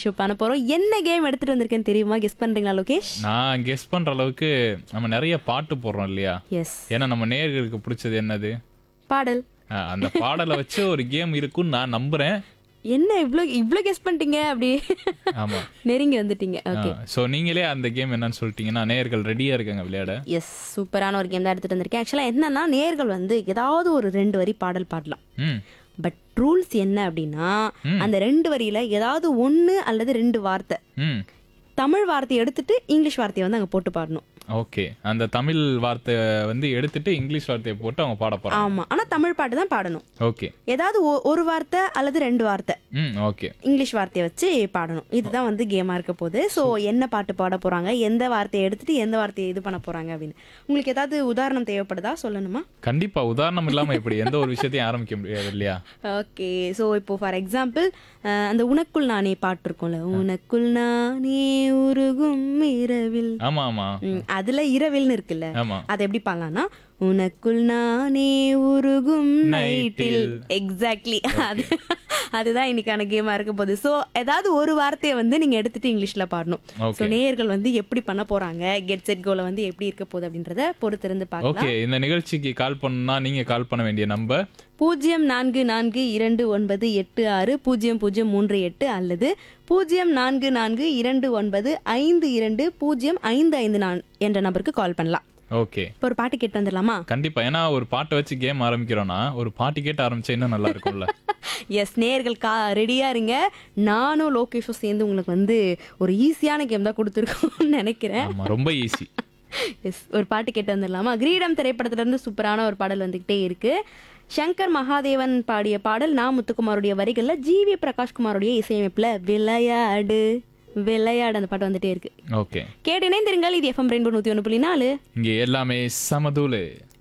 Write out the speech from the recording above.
Show பண்ண போறோம் என்ன கேம் எடுத்துட்டு வந்திருக்கேன்னு தெரியுமா கெஸ் பண்றீங்களா லோகேஷ் நான் கெஸ் பண்ற அளவுக்கு நம்ம நிறைய பாட்டு போடுறோம் இல்லையா எஸ் ஏன்னா நம்ம நேயர்களுக்கு பிடிச்சது என்னது பாடல் அஹ் அந்த பாடலை வச்சு ஒரு கேம் இருக்குன்னு நான் நம்புறேன் என்ன இவ்ளோ இவ்ளோ கெஸ் பண்ணிட்டீங்க அப்படி ஆமா நெருங்கி வந்துட்டீங்க ஓகே ஸோ நீங்களே அந்த கேம் என்னன்னு சொல்லிட்டீங்கன்னா நேயர்கள் ரெடியா இருக்காங்க விளையாட எஸ் சூப்பரான ஒரு கேம் தான் எடுத்துட்டு வந்திருக்கேன் ஆக்சுவலாக என்னன்னா நேர்கள் வந்து ஏதாவது ஒரு ரெண்டு வரி பாடல் பாடலாம் ம் பட் ரூல்ஸ் என்ன அப்படின்னா அந்த ரெண்டு வரியில ஏதாவது ஒன்று அல்லது ரெண்டு வார்த்தை ம் தமிழ் வார்த்தையை எடுத்துட்டு இங்கிலீஷ் வார்த்தையை வந்து அங்கே போட்டு பாடணும் ஓகே அந்த தமிழ் வார்த்தை வந்து எடுத்துட்டு இங்கிலீஷ் வார்த்தையை போட்டு அவங்க பாட போறாங்க ஆமா ஆனா தமிழ் பாட்டு தான் பாடணும் ஓகே ஏதாவது ஒ- ஒரு வார்த்தை அல்லது ரெண்டு வார்த்தை ம் ஓகே இங்கிலீஷ் வார்த்தையை வச்சு பாடணும் இதுதான் வந்து கேமா இருக்க போகுது ஸோ என்ன பாட்டு பாட போறாங்க எந்த வார்த்தையை எடுத்துட்டு எந்த வார்த்தையை இது பண்ண போறாங்க அப்படின்னு உங்களுக்கு ஏதாவது உதாரணம் தேவைப்படுதா சொல்லணுமா கண்டிப்பா உதாரணம் இல்லாம இப்படி எந்த ஒரு விஷயத்தையும் ஆரம்பிக்க முடியாது இல்லையா ஓகே ஸோ இப்போ ஃபார் எக்ஸாம்பிள் அந்த உனக்குள் நானே பாட்டு இருக்கும்ல உனக்குள் நானே உருகும் இரவில் ஆமா ஆமா ம், அதுல இரவில்னு இருக்குல்ல ஆமா அதை எப்படி பாடலாம்னா உனக்குள் நானே உருகும் நைட்டில் நைட்டில். எக்ஸாக்ட்லி அது அதுதான் இன்னைக்கான கேமா இருக்க போகுது ஸோ ஏதாவது ஒரு வார்த்தையை வந்து நீங்க எடுத்துட்டு இங்கிலீஷ்ல பாடணும் Okay. ஸோ நேயர்கள் வந்து எப்படி பண்ண போறாங்க கெட் செட் கோல வந்து எப்படி இருக்க போகுது அப்படின்றத பொறுத்திருந்து பார்க்கலாம் ஓகே இந்த நிகழ்ச்சிக்கு கால் பண்ணா நீங்க கால் பண்ண வேண்டிய நம்பர் பூஜ்ஜியம் நான்கு நான்கு இரண்டு ஒன்பது எட்டு ஆறு பூஜ்ஜியம் பூஜ்ஜியம் மூன்று எட்டு அல்லது பூஜ்ஜியம் நான்கு நான்கு இரண்டு ஒன்பது ஐந்து இரண்டு பூஜ்ஜியம் ஐந்து ஐந்து நான் என்ற நம்பருக்கு கால் பண்ணலாம் ஓகே இப்போ ஒரு பாட்டு கேட்டு வந்துடலாமா கண்டிப்பா ஏன்னா ஒரு பாட்டை வச்சு கேம் ஆரம்பிக்கிறோம்னா ஒரு பாட்டு கேட்டு ஆரம்பிச்சா இன்னும் நல்லா இருக்கும்ல எஸ் நேர்கள் கா ரெடியா இருங்க நானும் லோகேஷும் சேர்ந்து உங்களுக்கு வந்து ஒரு ஈஸியான கேம் தான் கொடுத்துருக்கோம்னு நினைக்கிறேன் ஆமா ரொம்ப ஈஸி எஸ் ஒரு பாட்டு கேட்டு வந்துடலாமா கிரீடம் திரைப்படத்துல இருந்து சூப்பரான ஒரு பாடல் வந்துகிட்டே இருக்கு சங்கர் மகாதேவன் பாடிய பாடல் நா முத்துக்குமாருடைய வரிகள்ல ஜிவி பிரகாஷ்குமாருடைய இசையமைப்புல விளையாடு விளையாடு அந்த பாட்டு வந்துட்டே இருக்கு ஓகே கேட்டு இணைந்திருங்கள் இது எஃப்எம் ரெயின்போ நூத்தி ஒன்று புள்ளி நாலு இங்க எல்லாமே சமதூளு